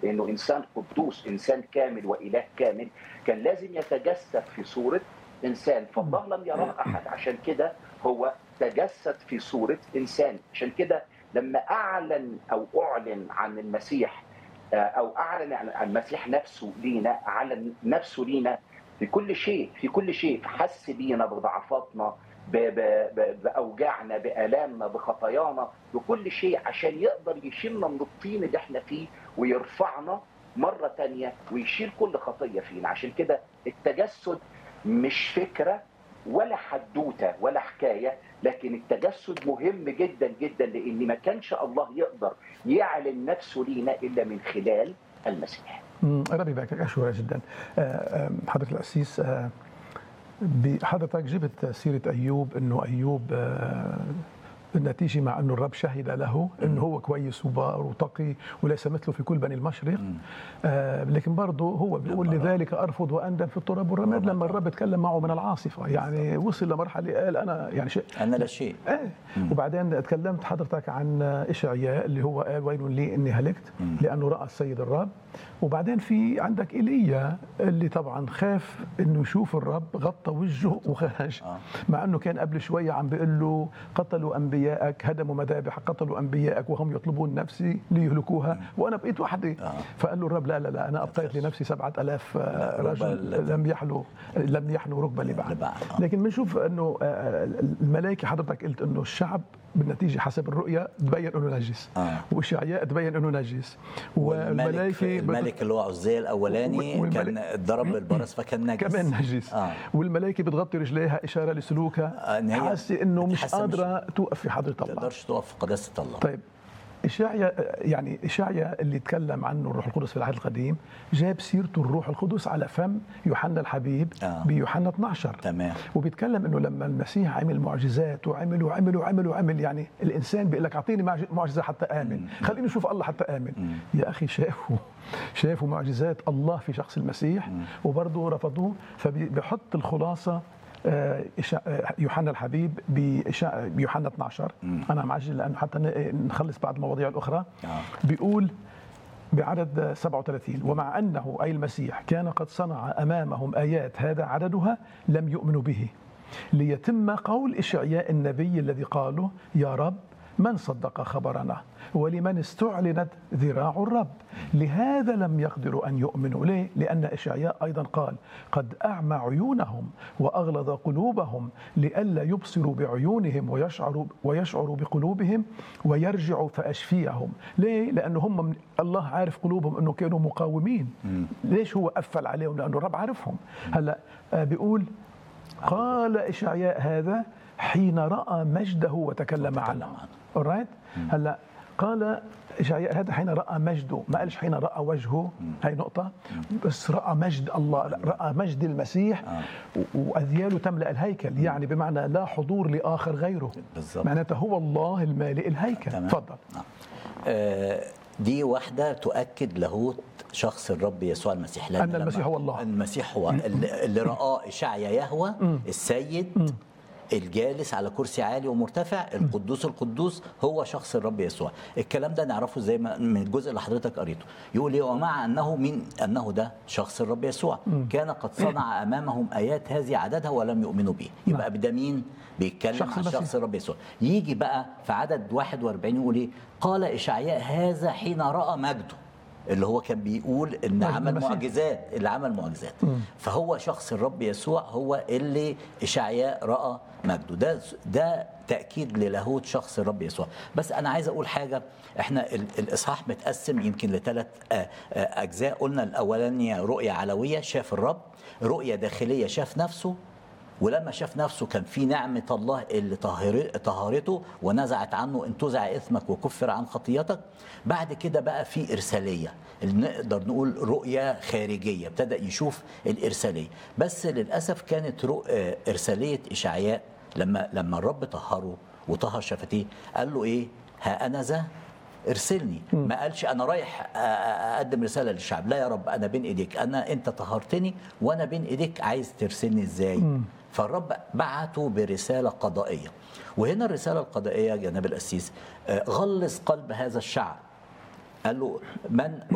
لانه انسان قدوس انسان كامل واله كامل كان لازم يتجسد في صوره انسان فالله لم يراه احد عشان كده هو تجسد في صوره انسان عشان كده لما اعلن او اعلن عن المسيح او اعلن عن المسيح نفسه لينا اعلن نفسه لينا في كل شيء في كل شيء حس بينا بضعفاتنا باوجاعنا بالامنا بخطايانا بكل شيء عشان يقدر يشيلنا من الطين اللي احنا فيه ويرفعنا مره تانية ويشيل كل خطيه فينا عشان كده التجسد مش فكره ولا حدوته ولا حكايه لكن التجسد مهم جدا جدا لان ما كانش الله يقدر يعلن نفسه لينا الا من خلال المسيح. ربي يبارك اشكرك جدا. حضره القسيس حضرتك جبت سيره ايوب انه ايوب بالنتيجة مع أنه الرب شهد له أنه هو كويس وبار وتقي وليس مثله في كل بني المشرق آه لكن برضه هو بيقول لذلك أرفض وأندم في التراب والرماد لما الرب تكلم معه من العاصفة يعني وصل لمرحلة قال أنا يعني شيء أنا لا شيء آه وبعدين تكلمت حضرتك عن إشعياء اللي هو قال ويل لي إني هلكت لأنه رأى السيد الرب وبعدين في عندك ايليا اللي طبعا خاف انه يشوف الرب غطى وجهه وخرج آه. مع انه كان قبل شويه عم بيقول له قتلوا انبيائك هدموا مذابح قتلوا انبيائك وهم يطلبون نفسي ليهلكوها م. وانا بقيت وحدي آه. فقال له الرب لا لا لا انا ابقيت لنفسي سبعة ألاف رجل لم يحلوا لم يحلوا ركبه لبعض آه. لكن بنشوف انه الملائكه حضرتك قلت انه الشعب بالنتيجه حسب الرؤيا تبين انه نجس آه. واشعياء تبين انه نجس والملائكه الملك اللي هو عزية الاولاني كان ضرب بالبرص فكان نجس كمان نجس آه. والملائكه بتغطي رجليها اشاره لسلوكها آه حاسه انه مش قادره مش توقف في حضره الله تقدرش توقف في قداسه الله طيب إشعيا يعني إشعيا اللي تكلم عنه الروح القدس في العهد القديم جاب سيرته الروح القدس على فم يوحنا الحبيب آه. بيوحنا 12 تمام وبيتكلم انه لما المسيح عمل معجزات وعمل وعمل وعمل وعمل يعني الانسان بيقول لك اعطيني معجزه حتى امن خليني اشوف الله حتى امن مم. يا اخي شافوا شافوا معجزات الله في شخص المسيح وبرضه رفضوه فبيحط الخلاصه يوحنا الحبيب بيوحنا 12 مم. انا معجل لانه حتى نخلص بعض المواضيع الاخرى آه. بيقول بعدد 37 ومع انه اي المسيح كان قد صنع امامهم ايات هذا عددها لم يؤمنوا به ليتم قول اشعياء النبي الذي قاله يا رب من صدق خبرنا ولمن استعلنت ذراع الرب لهذا لم يقدروا أن يؤمنوا ليه؟ لأن إشعياء أيضا قال قد أعمى عيونهم وأغلظ قلوبهم لئلا يبصروا بعيونهم ويشعروا, ويشعروا بقلوبهم ويرجعوا فأشفيهم ليه؟ لأنه هم من الله عارف قلوبهم أنه كانوا مقاومين ليش هو قفل عليهم لأنه الرب عارفهم هلأ بيقول قال إشعياء هذا حين رأى مجده وتكلم عنه alright هلا قال إشعياء هذا حين رأى مجده ما قالش حين رأى وجهه هاي نقطة بس رأى مجد الله رأى مجد المسيح وأذياله تملأ الهيكل يعني بمعنى لا حضور لآخر غيره بالظبط معناته هو الله المالئ الهيكل تفضل آه دي واحدة تؤكد لاهوت شخص الرب يسوع المسيح أن المسيح هو الله المسيح هو اللي رآه إشعيا يهوى السيد الجالس على كرسي عالي ومرتفع القدوس القدوس هو شخص الرب يسوع الكلام ده نعرفه زي ما من الجزء اللي حضرتك قريته يقول ايه ومع انه من انه ده شخص الرب يسوع كان قد صنع امامهم ايات هذه عددها ولم يؤمنوا به يبقى ده مين بيتكلم شخص عن شخص الرب يسوع يجي بقى في عدد 41 يقول ايه قال اشعياء هذا حين راى مجده اللي هو كان بيقول ان عمل معجزات اللي عمل معجزات فهو شخص الرب يسوع هو اللي اشعياء راى مجده ده ده تاكيد للاهوت شخص الرب يسوع بس انا عايز اقول حاجه احنا الاصحاح متقسم يمكن لثلاث اجزاء قلنا الاولانيه رؤيه علويه شاف الرب رؤيه داخليه شاف نفسه ولما شاف نفسه كان في نعمة الله اللي طهرته ونزعت عنه انتزع إثمك وكفر عن خطيتك بعد كده بقى في إرسالية اللي نقدر نقول رؤية خارجية ابتدأ يشوف الإرسالية بس للأسف كانت رؤية إرسالية إشعياء لما لما الرب طهره وطهر شفتيه قال له إيه ها أنا ذا ارسلني ما قالش انا رايح اقدم رساله للشعب لا يا رب انا بين ايديك انا انت طهرتني وانا بين ايديك عايز ترسلني ازاي فالرب بعته برسالة قضائية وهنا الرسالة القضائية جناب القسيس غلظ قلب هذا الشعب قال له من